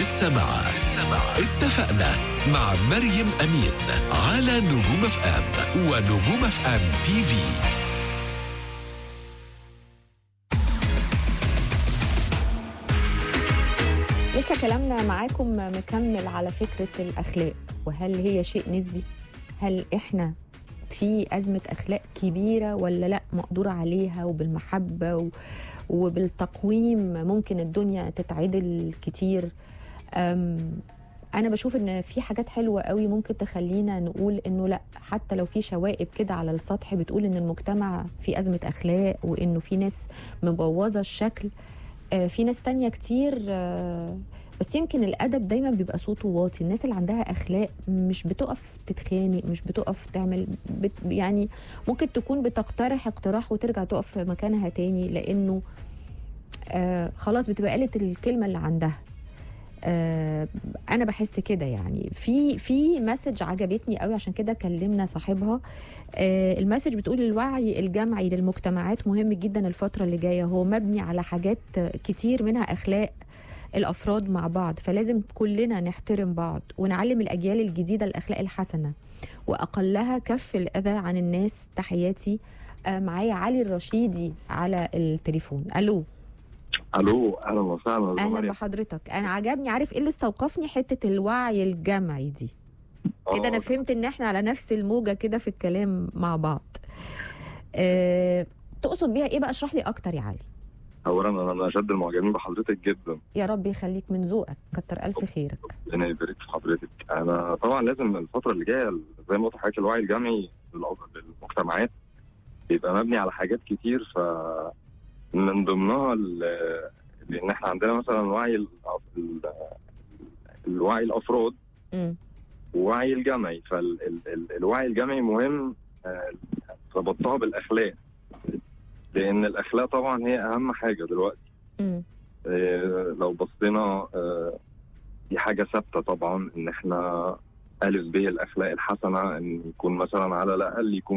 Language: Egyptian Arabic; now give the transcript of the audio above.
لسه مع لسه مع اتفقنا مع مريم أمين على نجوم اف ام ونجوم اف ام تي في لسه كلامنا معاكم مكمل على فكرة الأخلاق وهل هي شيء نسبي؟ هل إحنا في أزمة أخلاق كبيرة ولا لأ مقدور عليها وبالمحبة و... وبالتقويم ممكن الدنيا تتعدل كتير أم... أنا بشوف إن في حاجات حلوة قوي ممكن تخلينا نقول إنه لأ حتى لو في شوائب كده على السطح بتقول إن المجتمع في أزمة أخلاق وإنه في ناس مبوظة الشكل آه، في ناس تانية كتير آه، بس يمكن الادب دايما بيبقى صوته واطي الناس اللي عندها اخلاق مش بتقف تتخانق مش بتقف تعمل بت يعني ممكن تكون بتقترح اقتراح وترجع تقف في مكانها تاني لانه آه خلاص بتبقى قالت الكلمه اللي عندها آه انا بحس كده يعني في في مسج عجبتني قوي عشان كده كلمنا صاحبها آه المسج بتقول الوعي الجمعي للمجتمعات مهم جدا الفتره اللي جايه هو مبني على حاجات كتير منها اخلاق الافراد مع بعض فلازم كلنا نحترم بعض ونعلم الاجيال الجديده الاخلاق الحسنه واقلها كف الاذى عن الناس تحياتي آه معايا علي الرشيدي على التليفون الو الو اهلا وسهلا يا اهلا مريم. بحضرتك انا عجبني عارف ايه اللي استوقفني حته الوعي الجمعي دي كده انا آه، فهمت ان احنا على نفس الموجه كده في الكلام مع بعض أه تقصد بيها ايه بقى اشرح لي اكتر يا علي اولا انا من اشد المعجبين بحضرتك جدا يا رب يخليك من ذوقك كتر الف خيرك ربنا يبارك في حضرتك انا طبعا لازم الفتره اللي جايه زي ما قلت لحضرتك الوعي الجمعي للأ- للمجتمعات يبقى مبني على حاجات كتير ف من ضمنها ال- لان احنا عندنا مثلا وعي ال- ال- الوعي الافراد امم ووعي الجمعي فالوعي الجمعي مهم آه، ربطتها بالاخلاق لان الاخلاق طبعا هي اهم حاجه دلوقتي امم آه، لو بصينا آه، دي حاجة ثابتة طبعا إن إحنا ألف ب الأخلاق الحسنة إن يكون مثلا على الأقل يكون